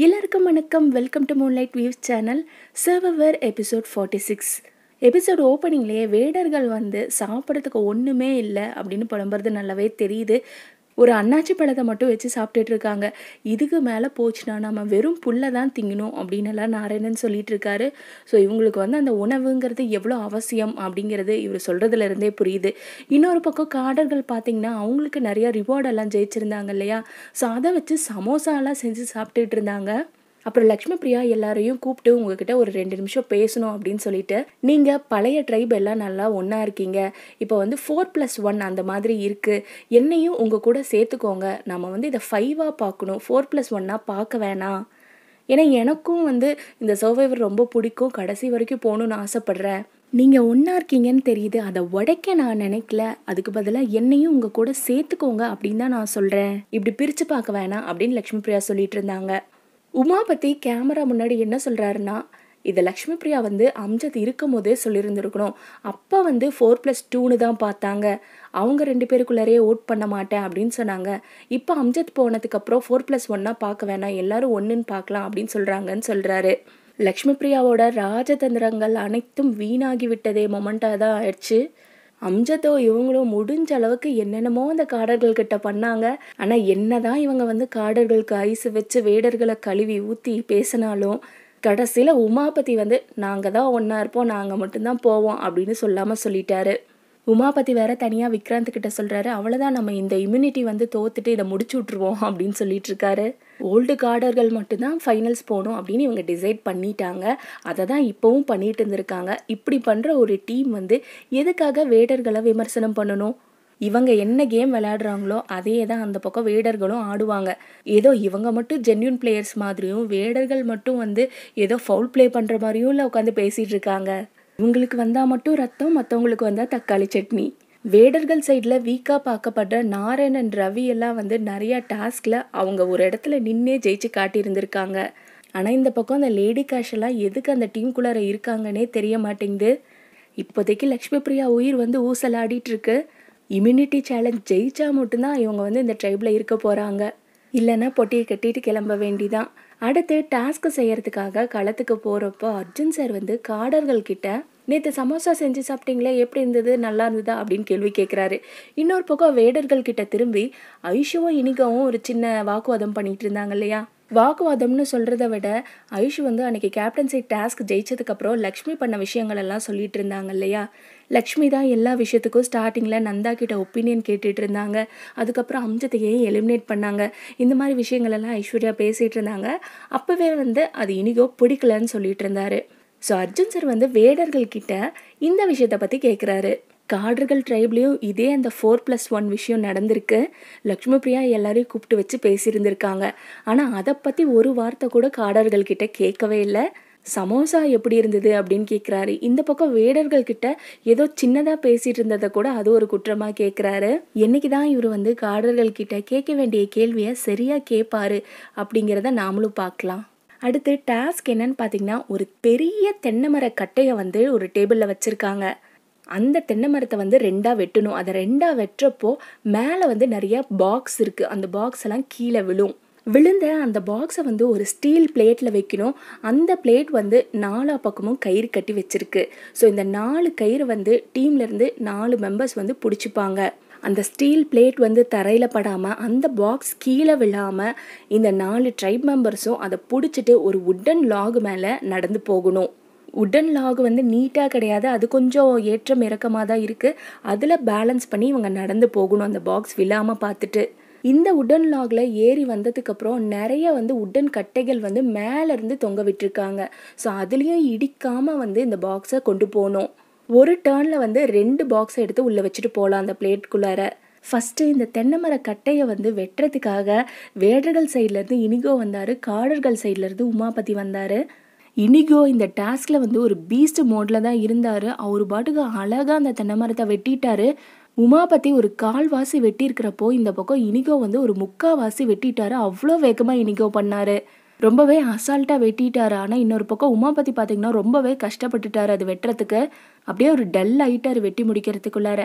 எல்லாருக்கும் வணக்கம் welcome to Moonlight Views channel சர்வர் எபிசோட் ஃபார்ட்டி சிக்ஸ் எபிசோட் ஓப்பனிங்லேயே வேடர்கள் வந்து சாப்பிட்றதுக்கு ஒன்றுமே இல்லை அப்படின்னு புலம்புறது நல்லாவே தெரியுது ஒரு அன்னாச்சி பழத்தை மட்டும் வச்சு சாப்பிட்டுட்டு இருக்காங்க இதுக்கு மேலே போச்சுன்னா நம்ம வெறும் புல்லை தான் திங்கணும் அப்படின்னு எல்லாம் நாராயணன் சொல்லிட்டு இருக்காரு ஸோ இவங்களுக்கு வந்து அந்த உணவுங்கிறது எவ்வளோ அவசியம் அப்படிங்கிறது இவர் சொல்கிறதுல இருந்தே புரியுது இன்னொரு பக்கம் காடர்கள் பார்த்தீங்கன்னா அவங்களுக்கு நிறைய ரிவார்டெல்லாம் ஜெயிச்சிருந்தாங்க இல்லையா ஸோ அதை வச்சு சமோசாலாம் செஞ்சு சாப்பிட்டுட்டு இருந்தாங்க அப்புறம் லக்ஷ்மி பிரியா எல்லாரையும் கூப்பிட்டு உங்ககிட்ட ஒரு ரெண்டு நிமிஷம் பேசணும் அப்படின்னு சொல்லிட்டு நீங்கள் பழைய ட்ரைப் எல்லாம் நல்லா ஒன்றா இருக்கீங்க இப்போ வந்து ஃபோர் ப்ளஸ் ஒன் அந்த மாதிரி இருக்குது என்னையும் உங்கள் கூட சேர்த்துக்கோங்க நம்ம வந்து இதை ஃபைவாக பார்க்கணும் ஃபோர் ப்ளஸ் ஒன்னாக பார்க்க வேணாம் ஏன்னா எனக்கும் வந்து இந்த சர்வைவர் ரொம்ப பிடிக்கும் கடைசி வரைக்கும் போகணுன்னு ஆசைப்பட்றேன் நீங்கள் ஒன்றா இருக்கீங்கன்னு தெரியுது அதை உடைக்க நான் நினைக்கல அதுக்கு பதிலாக என்னையும் உங்கள் கூட சேர்த்துக்கோங்க அப்படின்னு தான் நான் சொல்கிறேன் இப்படி பிரித்து பார்க்க வேணாம் அப்படின்னு லக்ஷ்மி பிரியா சொல்லிட்டு இருந்தாங்க உமாபதி கேமரா முன்னாடி என்ன சொல்கிறாருன்னா இதை லக்ஷ்மி பிரியா வந்து அம்ஜத் இருக்கும் போதே சொல்லியிருந்திருக்கணும் அப்போ வந்து ஃபோர் ப்ளஸ் டூன்னு தான் பார்த்தாங்க அவங்க ரெண்டு பேருக்குள்ளாரே ஓட் பண்ண மாட்டேன் அப்படின்னு சொன்னாங்க இப்போ அம்ஜத் போனதுக்கப்புறம் ஃபோர் ப்ளஸ் ஒன்னாக பார்க்க வேணாம் எல்லாரும் ஒன்றுன்னு பார்க்கலாம் அப்படின்னு சொல்கிறாங்கன்னு சொல்கிறாரு லக்ஷ்மி பிரியாவோட ராஜதந்திரங்கள் அனைத்தும் வீணாகி விட்டதே மொமெண்ட்டாக தான் ஆயிடுச்சு அம்ஜதோ இவங்களும் முடிஞ்ச அளவுக்கு என்னென்னமோ அந்த காடர்கள் கிட்ட பண்ணாங்க ஆனால் என்னதான் இவங்க வந்து காடர்களுக்கு ஐஸ் வச்சு வேடர்களை கழுவி ஊற்றி பேசினாலும் கடைசியில் உமாபதி வந்து நாங்கள் தான் ஒன்றா இருப்போம் நாங்கள் மட்டும்தான் போவோம் அப்படின்னு சொல்லாமல் சொல்லிட்டாரு உமாபதி வேற தனியாக விக்ராந்த் கிட்ட சொல்கிறாரு அவ்வளோதான் நம்ம இந்த இம்யூனிட்டி வந்து தோத்துட்டு இதை முடிச்சு விட்ருவோம் அப்படின்னு சொல்லிட்டு இருக்காரு ஓல்டு கார்டர்கள் மட்டும்தான் ஃபைனல்ஸ் போகணும் அப்படின்னு இவங்க டிசைட் பண்ணிட்டாங்க அதை தான் இப்போவும் பண்ணிட்டு இருந்திருக்காங்க இப்படி பண்ணுற ஒரு டீம் வந்து எதுக்காக வேடர்களை விமர்சனம் பண்ணணும் இவங்க என்ன கேம் விளையாடுறாங்களோ அதே தான் அந்த பக்கம் வேடர்களும் ஆடுவாங்க ஏதோ இவங்க மட்டும் ஜென்யூன் பிளேயர்ஸ் மாதிரியும் வேடர்கள் மட்டும் வந்து ஏதோ ஃபவுல் ப்ளே பண்ணுற மாதிரியும் இல்லை உட்காந்து பேசிகிட்டு இருக்காங்க இவங்களுக்கு வந்தால் மட்டும் ரத்தம் மற்றவங்களுக்கு வந்தால் தக்காளி சட்னி வேடர்கள் சைடில் வீக்காக பார்க்கப்படுற நாராயணன் ரவி எல்லாம் வந்து நிறையா டாஸ்கில் அவங்க ஒரு இடத்துல நின்னே ஜெயிச்சு காட்டியிருந்திருக்காங்க ஆனால் இந்த பக்கம் அந்த லேடி கேஷ் எல்லாம் எதுக்கு அந்த டீமுக்குள்ளார இருக்காங்கன்னே தெரிய மாட்டேங்குது இப்போதைக்கு லக்ஷ்மி பிரியா உயிர் வந்து ஊசலாடிட்டு இருக்கு இம்யூனிட்டி சேலஞ்ச் ஜெயிச்சா மட்டும்தான் இவங்க வந்து இந்த ட்ரைபில் இருக்க போகிறாங்க இல்லைன்னா பொட்டியை கட்டிட்டு கிளம்ப வேண்டிதான் அடுத்து டாஸ்க் செய்யறதுக்காக களத்துக்கு போகிறப்போ அர்ஜுன் சார் வந்து காடர்கள் கிட்ட நேற்று சமோசா செஞ்சு சாப்பிட்டீங்களே எப்படி இருந்தது நல்லா இருந்ததா அப்படின்னு கேள்வி கேட்குறாரு இன்னொரு பக்கம் வேடர்கள் கிட்ட திரும்பி ஐஷுவும் இனிகாவும் ஒரு சின்ன வாக்குவாதம் பண்ணிட்டு இருந்தாங்க இல்லையா வாக்குவாதம்னு சொல்கிறத விட ஐஷு வந்து அன்றைக்கி கேப்டன்சி டாஸ்க் ஜெயிச்சதுக்கப்புறம் லக்ஷ்மி பண்ண விஷயங்கள் எல்லாம் சொல்லிட்டு இருந்தாங்க இல்லையா லக்ஷ்மி தான் எல்லா விஷயத்துக்கும் ஸ்டார்டிங்கில் நந்தா கிட்ட ஒப்பீனியன் கேட்டுட்டு இருந்தாங்க அதுக்கப்புறம் அம்ஜத்தையே எலிமினேட் பண்ணாங்க இந்த மாதிரி விஷயங்கள் எல்லாம் ஐஸ்வர்யா பேசிகிட்டு இருந்தாங்க அப்போவே வந்து அது இனிகோ பிடிக்கலன்னு சொல்லிட்டு இருந்தாரு ஸோ அர்ஜுன் சார் வந்து வேடர்கள் கிட்ட இந்த விஷயத்தை பற்றி கேட்குறாரு காடர்கள் ட்ரைப்லேயும் இதே அந்த ஃபோர் ப்ளஸ் ஒன் விஷயம் நடந்திருக்கு லக்ஷ்மி பிரியா எல்லாரையும் கூப்பிட்டு வச்சு பேசியிருந்திருக்காங்க ஆனால் அதை பற்றி ஒரு வார்த்தை கூட காடர்கள் கிட்ட கேட்கவே இல்லை சமோசா எப்படி இருந்தது அப்படின்னு கேட்குறாரு இந்த பக்கம் வேடர்கள் கிட்ட ஏதோ சின்னதாக பேசிட்டு இருந்ததை கூட அது ஒரு குற்றமாக கேட்குறாரு என்னைக்கு தான் இவர் வந்து காடர்கள் கிட்ட கேட்க வேண்டிய கேள்வியை சரியாக கேட்பாரு அப்படிங்கிறத நாமளும் பார்க்கலாம் அடுத்து டாஸ்க் என்னன்னு பார்த்தீங்கன்னா ஒரு பெரிய தென்னை மர கட்டையை வந்து ஒரு டேபிளில் வச்சுருக்காங்க அந்த தென்னை மரத்தை வந்து ரெண்டாக வெட்டணும் அதை ரெண்டாக வெட்டுறப்போ மேலே வந்து நிறைய பாக்ஸ் இருக்குது அந்த பாக்ஸ் எல்லாம் கீழே விழும் விழுந்த அந்த பாக்ஸை வந்து ஒரு ஸ்டீல் பிளேட்டில் வைக்கணும் அந்த பிளேட் வந்து நாலா பக்கமும் கயிறு கட்டி வச்சிருக்கு ஸோ இந்த நாலு கயிறு வந்து டீம்லேருந்து நாலு மெம்பர்ஸ் வந்து பிடிச்சிப்பாங்க அந்த ஸ்டீல் பிளேட் வந்து தரையில் படாமல் அந்த பாக்ஸ் கீழே விழாமல் இந்த நாலு ட்ரைப் மெம்பர்ஸும் அதை பிடிச்சிட்டு ஒரு உட்டன் லாக் மேலே நடந்து போகணும் உட்டன் லாக் வந்து நீட்டாக கிடையாது அது கொஞ்சம் ஏற்றம் இறக்கமாக தான் இருக்குது அதில் பேலன்ஸ் பண்ணி இவங்க நடந்து போகணும் அந்த பாக்ஸ் விழாமல் பார்த்துட்டு இந்த உடன் லாகில் ஏறி வந்ததுக்கப்புறம் நிறைய வந்து உடன் கட்டைகள் வந்து மேலேருந்து தொங்க விட்டுருக்காங்க ஸோ அதுலேயும் இடிக்காமல் வந்து இந்த பாக்ஸை கொண்டு போகணும் ஒரு டேர்னில் வந்து ரெண்டு பாக்ஸை எடுத்து உள்ளே வச்சுட்டு போகலாம் அந்த பிளேட்குள்ளார ஃபஸ்ட்டு இந்த தென்னை மர கட்டையை வந்து வெட்டுறதுக்காக வேடர்கள் சைட்லேருந்து இனிகோ வந்தார் காடர்கள் சைட்லேருந்து உமாபதி வந்தார் இனிகோ இந்த டாஸ்கில் வந்து ஒரு பீஸ்ட் மோடில் தான் இருந்தார் அவர் பாட்டுக்கு அழகாக அந்த தென்னை மரத்தை வெட்டிட்டாரு உமாபதி ஒரு கால்வாசி வெட்டியிருக்கிறப்போ இந்த பக்கம் இனிகோ வந்து ஒரு முக்காவாசி வெட்டிட்டாரு அவ்வளோ வேகமாக இனிகோ பண்ணார் ரொம்பவே அசால்ட்டாக வெட்டிட்டாரு ஆனால் இன்னொரு பக்கம் உமாபதி பார்த்தீங்கன்னா ரொம்பவே கஷ்டப்பட்டுட்டாரு அது வெட்டுறதுக்கு அப்படியே ஒரு டல் ஆகிட்டார் வெட்டி முடிக்கிறதுக்குள்ளார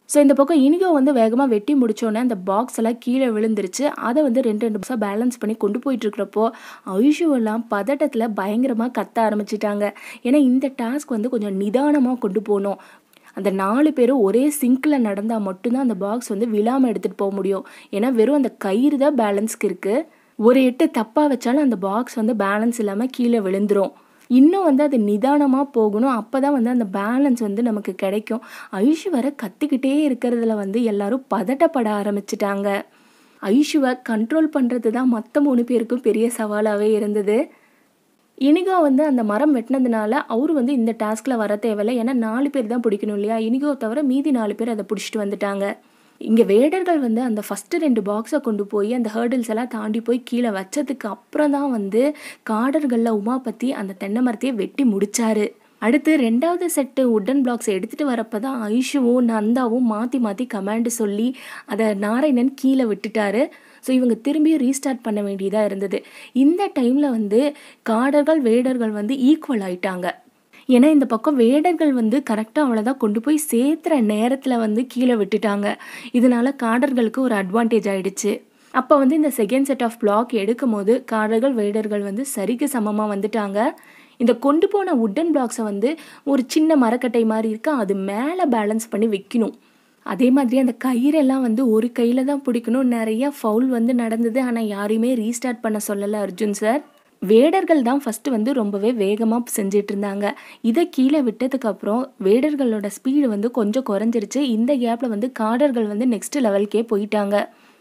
ஸோ இந்த பக்கம் இனிகோ வந்து வேகமாக வெட்டி முடிச்சோடனே அந்த பாக்ஸ் எல்லாம் கீழே விழுந்துருச்சு அதை வந்து ரெண்டு ரெண்டு பஸ்ஸாக பேலன்ஸ் பண்ணி கொண்டு போயிட்டு இருக்கிறப்போ ஐஷு எல்லாம் பதட்டத்தில் பயங்கரமாக கத்த ஆரம்பிச்சிட்டாங்க ஏன்னா இந்த டாஸ்க் வந்து கொஞ்சம் நிதானமாக கொண்டு போகணும் அந்த நாலு பேரும் ஒரே சிங்கில் நடந்தால் மட்டும்தான் அந்த பாக்ஸ் வந்து விழாமல் எடுத்துகிட்டு போக முடியும் ஏன்னா வெறும் அந்த கயிறு தான் பேலன்ஸ்க்கு இருக்குது ஒரு எட்டு தப்பாக வச்சாலும் அந்த பாக்ஸ் வந்து பேலன்ஸ் இல்லாமல் கீழே விழுந்துரும் இன்னும் வந்து அது நிதானமாக போகணும் அப்போ தான் வந்து அந்த பேலன்ஸ் வந்து நமக்கு கிடைக்கும் ஐஷு வர கத்திக்கிட்டே இருக்கிறதுல வந்து எல்லாரும் பதட்டப்பட ஆரம்பிச்சிட்டாங்க ஐஷுவை கண்ட்ரோல் பண்ணுறது தான் மற்ற மூணு பேருக்கும் பெரிய சவாலாகவே இருந்தது இனிகோ வந்து அந்த மரம் வெட்டினதுனால அவர் வந்து இந்த டாஸ்கில் வர தேவையில்லை ஏன்னா நாலு பேர் தான் பிடிக்கணும் இல்லையா இனிகோ தவிர மீதி நாலு பேர் அதை பிடிச்சிட்டு வந்துட்டாங்க இங்கே வேடர்கள் வந்து அந்த ஃபஸ்ட்டு ரெண்டு பாக்ஸை கொண்டு போய் அந்த ஹேர்டில்ஸ் எல்லாம் தாண்டி போய் கீழே வச்சதுக்கு அப்புறம் தான் வந்து காடர்களில் உமாபதி அந்த தென்னை மரத்தையே வெட்டி முடிச்சாரு அடுத்து ரெண்டாவது செட்டு உட்டன் பிளாக்ஸை எடுத்துகிட்டு வரப்போ தான் ஐஷுவும் நந்தாவும் மாற்றி மாற்றி கமாண்டு சொல்லி அதை நாராயணன் கீழே விட்டுட்டாரு ஸோ இவங்க திரும்பியும் ரீஸ்டார்ட் பண்ண வேண்டியதாக இருந்தது இந்த டைமில் வந்து காடர்கள் வேடர்கள் வந்து ஈக்குவல் ஆயிட்டாங்க ஏன்னா இந்த பக்கம் வேடர்கள் வந்து கரெக்டாக அவ்வளோதான் கொண்டு போய் சேர்த்துற நேரத்தில் வந்து கீழே விட்டுட்டாங்க இதனால காடர்களுக்கு ஒரு அட்வான்டேஜ் ஆயிடுச்சு அப்போ வந்து இந்த செகண்ட் செட் ஆஃப் பிளாக் எடுக்கும் போது காடர்கள் வேடர்கள் வந்து சரிக்கு சமமாக வந்துட்டாங்க இந்த கொண்டு போன உட்டன் பிளாக்ஸை வந்து ஒரு சின்ன மரக்கட்டை மாதிரி இருக்கா அது மேலே பேலன்ஸ் பண்ணி வைக்கணும் அதே மாதிரி அந்த கயிறெல்லாம் வந்து ஒரு கையில் தான் பிடிக்கணும் நிறைய ஃபவுல் வந்து நடந்தது ஆனால் யாரையுமே ரீஸ்டார்ட் பண்ண சொல்லலை அர்ஜுன் சார் வேடர்கள் தான் ஃபஸ்ட்டு வந்து ரொம்பவே வேகமாக செஞ்சிட்டு இருந்தாங்க இதை கீழே விட்டதுக்கப்புறம் வேடர்களோட ஸ்பீடு வந்து கொஞ்சம் குறைஞ்சிருச்சு இந்த கேப்பில் வந்து காடர்கள் வந்து நெக்ஸ்ட் லெவல்க்கே போயிட்டாங்க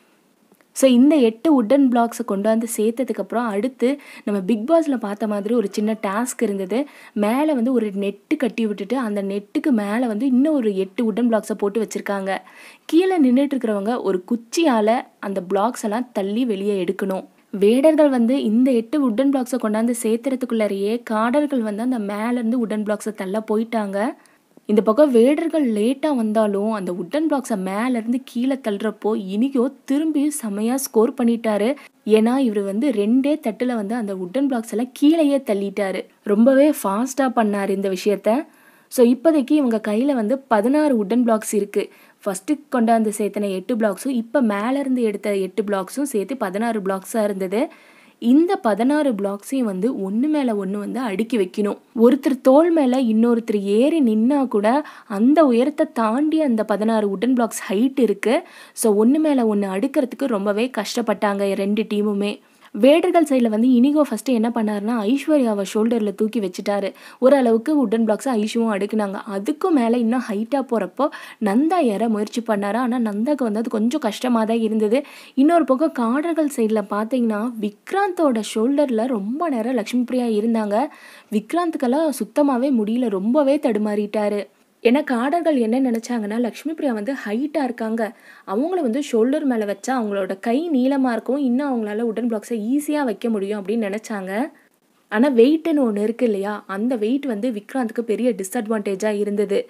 ஸோ இந்த எட்டு உட்டன் பிளாக்ஸை கொண்டு வந்து சேர்த்ததுக்கப்புறம் அடுத்து நம்ம பிக் பாஸில் பார்த்த மாதிரி ஒரு சின்ன டாஸ்க் இருந்தது மேலே வந்து ஒரு நெட்டு கட்டி விட்டுட்டு அந்த நெட்டுக்கு மேலே வந்து இன்னும் ஒரு எட்டு உட்டன் பிளாக்ஸை போட்டு வச்சுருக்காங்க கீழே நின்றுட்டு இருக்கிறவங்க ஒரு குச்சியால் அந்த பிளாக்ஸ் எல்லாம் தள்ளி வெளியே எடுக்கணும் வேடர்கள் வந்து இந்த எட்டு உட்டன் பிளாக்ஸை கொண்டாந்து சேர்த்துறதுக்குள்ளாரையே காடர்கள் வந்து அந்த மேலேருந்து உட்டன் பிளாக்ஸை தள்ள போயிட்டாங்க இந்த பக்கம் வேடர்கள் லேட்டாக வந்தாலும் அந்த உட்டன் பிளாக்ஸை மேலேருந்து கீழே தள்ளுறப்போ இனியோ திரும்பியும் செமையாக ஸ்கோர் பண்ணிட்டாரு ஏன்னா இவர் வந்து ரெண்டே தட்டில் வந்து அந்த உட்டன் பிளாக்ஸ் எல்லாம் கீழேயே தள்ளிட்டாரு ரொம்பவே ஃபாஸ்ட்டாக பண்ணார் இந்த விஷயத்த ஸோ இப்போதைக்கு இவங்க கையில் வந்து பதினாறு உட்டன் பிளாக்ஸ் இருக்குது ஃபஸ்ட்டு கொண்டாந்து சேர்த்தன எட்டு பிளாக்ஸும் இப்போ மேலேருந்து எடுத்த எட்டு பிளாக்ஸும் சேர்த்து பதினாறு பிளாக்ஸாக இருந்தது இந்த பதினாறு பிளாக்ஸையும் வந்து ஒன்று மேலே ஒன்று வந்து அடுக்கி வைக்கணும் ஒருத்தர் தோல் மேலே இன்னொருத்தர் ஏறி நின்னா கூட அந்த உயரத்தை தாண்டி அந்த பதினாறு உட்டன் பிளாக்ஸ் ஹைட் இருக்குது ஸோ ஒன்று மேலே ஒன்று அடுக்கிறதுக்கு ரொம்பவே கஷ்டப்பட்டாங்க ரெண்டு டீமுமே வேடர்கள் சைடில் வந்து இனிகோ ஃபஸ்ட்டு என்ன பண்ணாருன்னா ஐஸ்வர்யாவை ஷோல்டரில் தூக்கி வச்சுட்டாரு ஓரளவுக்கு உட்டன் பிளாக்ஸை ஐஷுவும் அடுக்குனாங்க அதுக்கும் மேலே இன்னும் ஹைட்டாக போகிறப்போ நந்தா ஏற முயற்சி பண்ணாரு ஆனால் நந்தாக்கு வந்து அது கொஞ்சம் கஷ்டமாக தான் இருந்தது இன்னொரு பக்கம் காடர்கள் சைடில் பார்த்தீங்கன்னா விக்ராந்தோட ஷோல்டரில் ரொம்ப நேரம் லக்ஷ்மி பிரியா இருந்தாங்க விக்ராந்துக்கெல்லாம் சுத்தமாகவே முடியல ரொம்பவே தடுமாறிட்டாரு ஏன்னா காடர்கள் என்ன நினச்சாங்கன்னா லக்ஷ்மி பிரியா வந்து ஹைட்டாக இருக்காங்க அவங்கள வந்து ஷோல்டர் மேலே வச்சா அவங்களோட கை நீளமாக இருக்கும் இன்னும் அவங்களால உடன் பிளாக்ஸை ஈஸியாக வைக்க முடியும் அப்படின்னு நினச்சாங்க ஆனால் வெயிட்டுன்னு ஒன்று இருக்கு இல்லையா அந்த வெயிட் வந்து விக்ராந்துக்கு பெரிய டிஸ்அட்வான்டேஜாக இருந்தது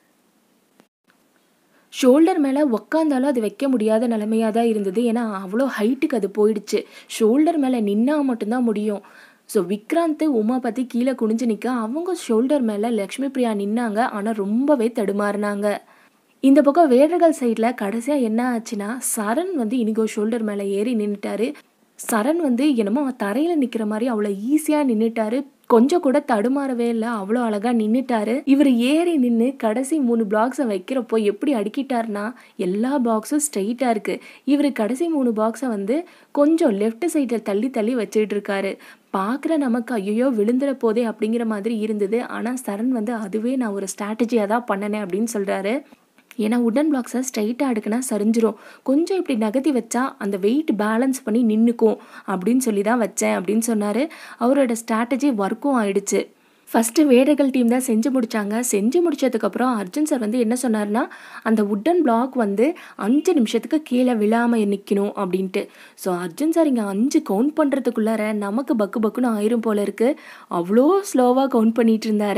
ஷோல்டர் மேலே உக்காந்தாலும் அது வைக்க முடியாத நிலைமையாக தான் இருந்தது ஏன்னா அவ்வளோ ஹைட்டுக்கு அது போயிடுச்சு ஷோல்டர் மேலே நின்னா மட்டும்தான் முடியும் ஸோ விக்ராந்த் உமா பற்றி கீழே குனிஞ்சு நிற்க அவங்க ஷோல்டர் மேலே லக்ஷ்மி பிரியா நின்னாங்க ஆனால் ரொம்பவே தடுமாறினாங்க இந்த பக்கம் வேடர்கள் சைடில் கடைசியாக என்ன ஆச்சுன்னா சரண் வந்து இனிகோ ஷோல்டர் மேலே ஏறி நின்றுட்டாரு சரண் வந்து என்னமோ தரையில் நிற்கிற மாதிரி அவ்வளோ ஈஸியாக நின்றுட்டாரு கொஞ்சம் கூட தடுமாறவே இல்லை அவ்வளோ அழகாக நின்றுட்டாரு இவர் ஏறி நின்று கடைசி மூணு பிளாக்ஸை வைக்கிறப்போ எப்படி அடுக்கிட்டாருன்னா எல்லா பாக்ஸும் ஸ்ட்ரைட்டாக இருக்குது இவர் கடைசி மூணு பாக்ஸை வந்து கொஞ்சம் லெஃப்ட் சைடில் தள்ளி தள்ளி வச்சுட்டு இருக்காரு பார்க்குற நமக்கு ஐயோ விழுந்துற போதே அப்படிங்கிற மாதிரி இருந்தது ஆனால் சரண் வந்து அதுவே நான் ஒரு ஸ்ட்ராட்டஜியாக தான் பண்ணினேன் அப்படின்னு சொல்கிறாரு ஏன்னா உடன் பிளாக்ஸை ஸ்ட்ரைட்டாக அடுக்குனா சரிஞ்சிரும் கொஞ்சம் இப்படி நகர்த்தி வச்சா அந்த வெயிட் பேலன்ஸ் பண்ணி நின்றுக்கும் அப்படின்னு சொல்லி தான் வச்சேன் அப்படின்னு சொன்னார் அவரோட ஸ்ட்ராட்டஜி ஒர்க்கும் ஆயிடுச்சு ஃபஸ்ட்டு வேடர்கள் டீம் தான் செஞ்சு முடித்தாங்க செஞ்சு முடிச்சதுக்கப்புறம் அர்ஜுன் சார் வந்து என்ன சொன்னார்னா அந்த உட்டன் பிளாக் வந்து அஞ்சு நிமிஷத்துக்கு கீழே விழாமல் நிற்கணும் அப்படின்ட்டு ஸோ அர்ஜுன் சார் இங்கே அஞ்சு கவுண்ட் பண்ணுறதுக்குள்ளார நமக்கு பக்கு பக்குன்னு ஆயிரும் போல இருக்குது அவ்வளோ ஸ்லோவாக கவுண்ட் பண்ணிகிட்டு இருந்தாரு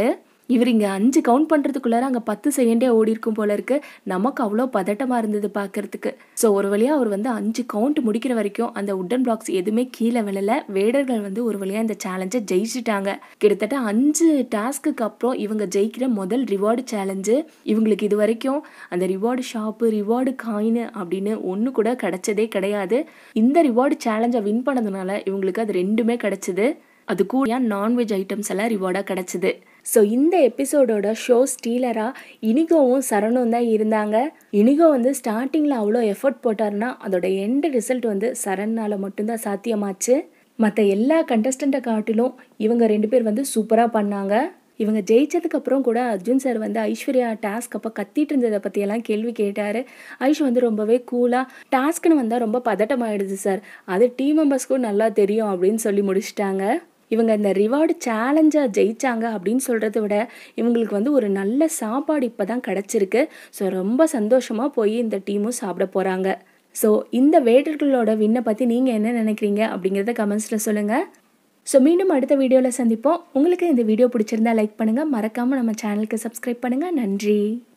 இவர் இங்கே அஞ்சு கவுண்ட் பண்ணுறதுக்குள்ளார அங்கே பத்து செகண்டே ஓடி இருக்கும் போல இருக்கு நமக்கு அவ்வளோ பதட்டமாக இருந்தது பார்க்கறதுக்கு ஸோ ஒரு வழியாக அவர் வந்து அஞ்சு கவுண்ட் முடிக்கிற வரைக்கும் அந்த உட்டன் பிளாக்ஸ் எதுவுமே கீழே விழல வேடர்கள் வந்து ஒரு வழியாக இந்த சேலஞ்சை ஜெயிச்சிட்டாங்க கிட்டத்தட்ட அஞ்சு டாஸ்க்குக்கு அப்புறம் இவங்க ஜெயிக்கிற முதல் ரிவார்டு சேலஞ்சு இவங்களுக்கு இது வரைக்கும் அந்த ரிவார்டு ஷாப்பு ரிவார்டு காயின் அப்படின்னு ஒன்று கூட கிடைச்சதே கிடையாது இந்த ரிவார்டு சேலஞ்சை வின் பண்ணதுனால இவங்களுக்கு அது ரெண்டுமே கிடைச்சிது அது கூட நான்வெஜ் ஐட்டம்ஸ் எல்லாம் ரிவார்டாக கிடச்சிது ஸோ இந்த எபிசோடோட ஷோ ஸ்டீலராக இனிகோவும் சரணும் தான் இருந்தாங்க இனிகோ வந்து ஸ்டார்டிங்கில் அவ்வளோ எஃபர்ட் போட்டார்னா அதோட எண்டு ரிசல்ட் வந்து சரண்னால் மட்டும்தான் சாத்தியமாச்சு மற்ற எல்லா கண்டஸ்டண்ட்டை காட்டிலும் இவங்க ரெண்டு பேர் வந்து சூப்பராக பண்ணாங்க இவங்க ஜெயிச்சதுக்கு அப்புறம் கூட அர்ஜுன் சார் வந்து ஐஸ்வர்யா டாஸ்க் அப்போ கத்திட்டு இருந்ததை பற்றியெல்லாம் கேள்வி கேட்டார் ஐஷ் வந்து ரொம்பவே கூலாக டாஸ்க்குன்னு வந்தால் ரொம்ப பதட்டமாயிடுது சார் அது டீம் மெம்பர்ஸ்க்கும் நல்லா தெரியும் அப்படின்னு சொல்லி முடிச்சிட்டாங்க இவங்க இந்த ரிவார்டு சேலஞ்சாக ஜெயிச்சாங்க அப்படின்னு சொல்கிறத விட இவங்களுக்கு வந்து ஒரு நல்ல சாப்பாடு இப்போ தான் கிடச்சிருக்கு ஸோ ரொம்ப சந்தோஷமாக போய் இந்த டீமும் சாப்பிட போகிறாங்க ஸோ இந்த வேடர்களோட வின்னை பற்றி நீங்கள் என்ன நினைக்கிறீங்க அப்படிங்கிறத கமெண்ட்ஸில் சொல்லுங்கள் ஸோ மீண்டும் அடுத்த வீடியோவில் சந்திப்போம் உங்களுக்கு இந்த வீடியோ பிடிச்சிருந்தா லைக் பண்ணுங்கள் மறக்காமல் நம்ம சேனலுக்கு சப்ஸ்கிரைப் பண்ணுங்கள் நன்றி